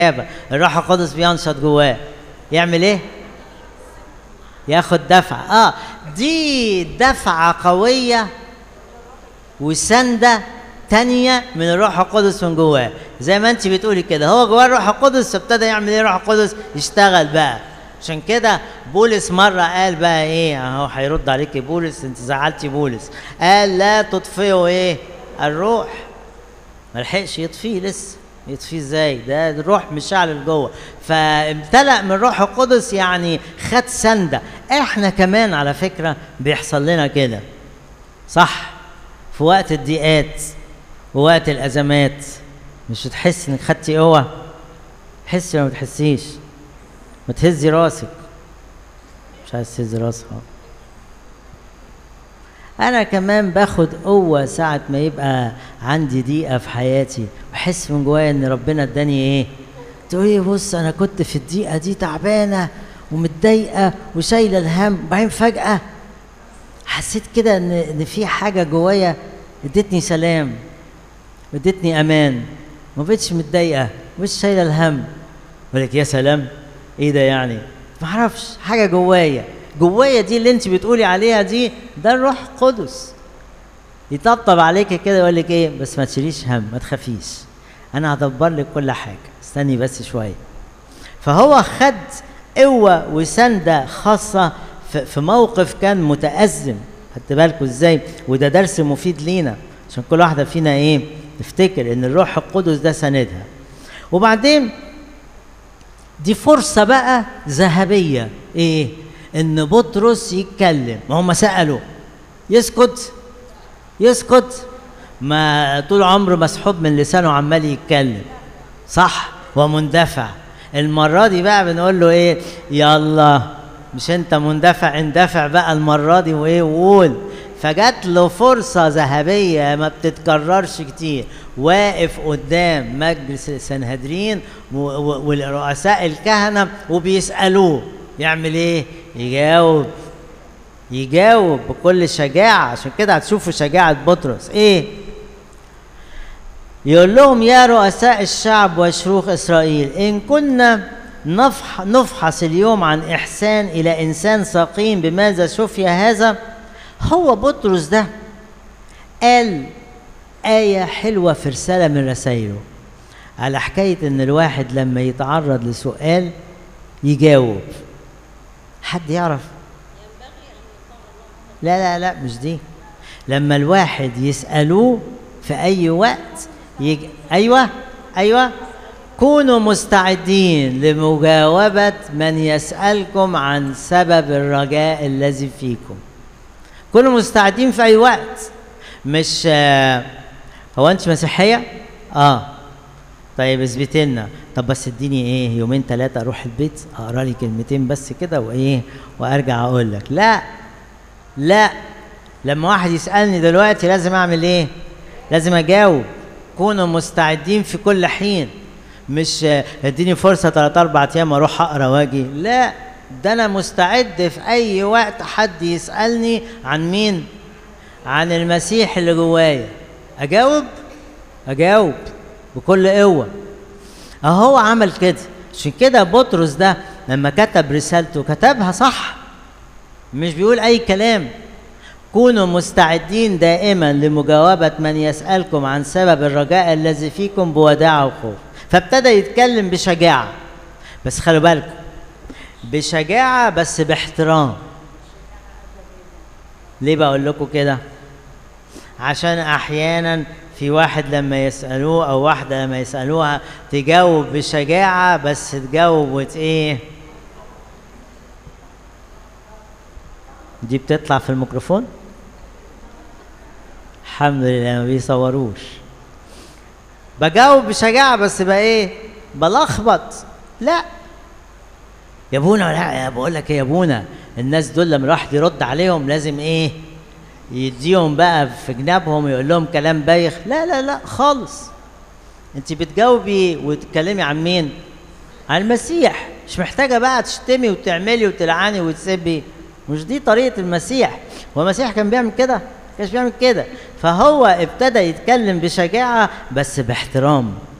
الإجابة الروح القدس بينشط جواه يعمل إيه؟ ياخد دفعة آه دي دفعة قوية وسندة تانية من الروح القدس من جواه زي ما انت بتقولي كده هو جواه الروح القدس فابتدى يعمل ايه الروح القدس يشتغل بقى عشان كده بولس مرة قال بقى ايه اهو هيرد عليك بولس انت زعلتي بولس قال لا تطفئوا ايه الروح ملحقش يطفيه لسه يطفيه ازاي ده الروح مشعل جوه فامتلأ من الروح القدس يعني خد سندة احنا كمان على فكرة بيحصل لنا كده صح في وقت الضيقات ووقت الازمات مش تحس انك خدتي قوه تحسي ولا ما تحسيش ما تهزي راسك مش عايز تهزي راسك انا كمان باخد قوه ساعه ما يبقى عندي ضيقه في حياتي بحس من جوايا ان ربنا اداني ايه تقولي بص انا كنت في الضيقه دي تعبانه ومتضايقه وشايله الهم وبعدين فجاه حسيت كده ان ان في حاجه جوايا ادتني سلام ادتني امان ما بقتش متضايقه مش شايله الهم لك يا سلام ايه ده يعني ما اعرفش حاجه جوايا جوايا دي اللي انت بتقولي عليها دي ده الروح القدس يطبطب عليك كده يقول لك ايه بس ما تشيليش هم ما تخافيش انا هدبر لك كل حاجه استني بس شويه فهو خد قوه وسنده خاصه في موقف كان متأزم خدت بالكم ازاي وده درس مفيد لينا عشان كل واحده فينا ايه تفتكر ان الروح القدس ده سندها وبعدين دي فرصة بقى ذهبية ايه ان بطرس يتكلم ما هم سألوا يسكت يسكت ما طول عمره مسحوب من لسانه عمال يتكلم صح ومندفع المرة دي بقى بنقول له ايه يلا مش انت مندفع اندفع بقى المرة دي وايه وقول فجات له فرصة ذهبية ما بتتكررش كتير واقف قدام مجلس السنهدرين ورؤساء الكهنة وبيسألوه يعمل ايه؟ يجاوب يجاوب بكل شجاعة عشان كده هتشوفوا شجاعة بطرس ايه؟ يقول لهم يا رؤساء الشعب وشيوخ إسرائيل إن كنا نفح نفحص اليوم عن إحسان إلى إنسان سقيم بماذا شفي هذا هو بطرس ده قال آية حلوة في رسالة من رسائله على حكاية إن الواحد لما يتعرض لسؤال يجاوب حد يعرف لا لا لا مش دي لما الواحد يسألوه في أي وقت يج... أيوة أيوة كونوا مستعدين لمجاوبة من يسألكم عن سبب الرجاء الذي فيكم كونوا مستعدين في أي وقت مش هو أنت مسيحية؟ آه طيب اثبتي لنا طب بس اديني ايه يومين ثلاثة اروح البيت اقرا لي كلمتين بس كده وايه وارجع اقول لك لا لا لما واحد يسألني دلوقتي لازم اعمل ايه؟ لازم اجاوب كونوا مستعدين في كل حين مش اديني فرصه ثلاث اربع ايام اروح اقرا واجي لا ده انا مستعد في اي وقت حد يسالني عن مين عن المسيح اللي جوايا اجاوب اجاوب بكل قوه اهو عمل كده عشان كده بطرس ده لما كتب رسالته كتبها صح مش بيقول اي كلام كونوا مستعدين دائما لمجاوبه من يسالكم عن سبب الرجاء الذي فيكم بوداعه وخوف فابتدى يتكلم بشجاعة بس خلوا بالكم بشجاعة بس باحترام ليه بقول لكم كده عشان احيانا في واحد لما يسألوه او واحدة لما يسألوها تجاوب بشجاعة بس تجاوب وت ايه دي بتطلع في الميكروفون الحمد لله ما بيصوروش بجاوب بشجاعة بس بقى ايه بلخبط لا يا ابونا لا يا بقول لك ايه يا ابونا الناس دول لما الواحد يرد عليهم لازم ايه يديهم بقى في جنابهم يقول لهم كلام بايخ لا لا لا خالص انت بتجاوبي وتتكلمي عن مين عن المسيح مش محتاجه بقى تشتمي وتعملي وتلعني وتسبي مش دي طريقه المسيح هو المسيح كان بيعمل كده كانش بيعمل كده فهو ابتدى يتكلم بشجاعة بس باحترام